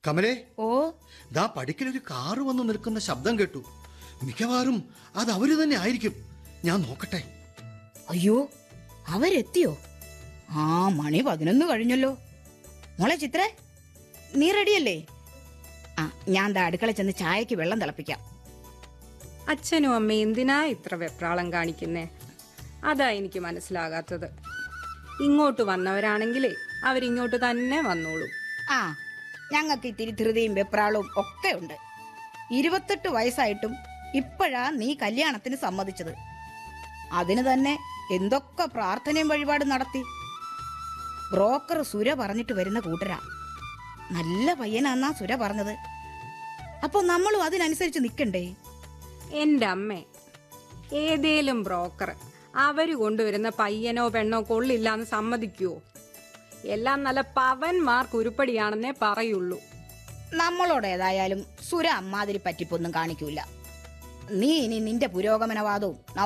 കമലേ ഓ ദാ പടിക്കലൊരു കാറ് വന്നു നിൽക്കുന്ന ശബ്ദം കേട്ടു മിക്കവാറും അത് അവര് തന്നെ ആയിരിക്കും ഞാൻ നോക്കട്ടെ അയ്യോ അവരെത്തിയോ ആ മണി പതിനൊന്ന് കഴിഞ്ഞല്ലോ മോളെ ചിത്രേ നീ റെഡിയല്ലേ ആ ഞാൻ ദാ അടുക്കള ചെന്ന് ചായക്ക് വെള്ളം തിളപ്പിക്കാം അച്ഛനും അമ്മയും എന്തിനാ ഇത്ര വെപ്രാളം കാണിക്കുന്നേ അതാ എനിക്ക് മനസ്സിലാകാത്തത് ഇങ്ങോട്ട് വന്നവരാണെങ്കിലേ അവരിങ്ങോട്ട് തന്നെ വന്നോളൂ ആ ഞങ്ങൾക്ക് ഇത്തിരി ധൃതിയും വെപ്രാളവും ഒക്കെ ഉണ്ട് ഇരുപത്തെട്ട് വയസ്സായിട്ടും ഇപ്പോഴാ നീ കല്യാണത്തിന് സമ്മതിച്ചത് അതിന് തന്നെ എന്തൊക്കെ പ്രാർത്ഥനയും വഴിപാടും നടത്തി ബ്രോക്കർ സുര പറഞ്ഞിട്ട് വരുന്ന കൂട്ടരാ നല്ല പയ്യനാന്നാ സുര പറഞ്ഞത് അപ്പൊ നമ്മളും അതിനനുസരിച്ച് നിൽക്കണ്ടേ എൻ്റെ അമ്മേ ഏതേലും ബ്രോക്കർ അവര് കൊണ്ടുവരുന്ന പയ്യനോ പെണ്ണോ കൊള്ളില്ലാന്ന് സമ്മതിക്കുവോ എല്ലാം നല്ല പവന്മാർക്ക് ഉരുപ്പടിയാണെന്നേ പറയുള്ളൂ നമ്മളോട് ഏതായാലും സുര അമ്മാതിരി പറ്റിപ്പൊന്നും കാണിക്കൂല നീ ഇനി നിന്റെ പുരോഗമനവാദവും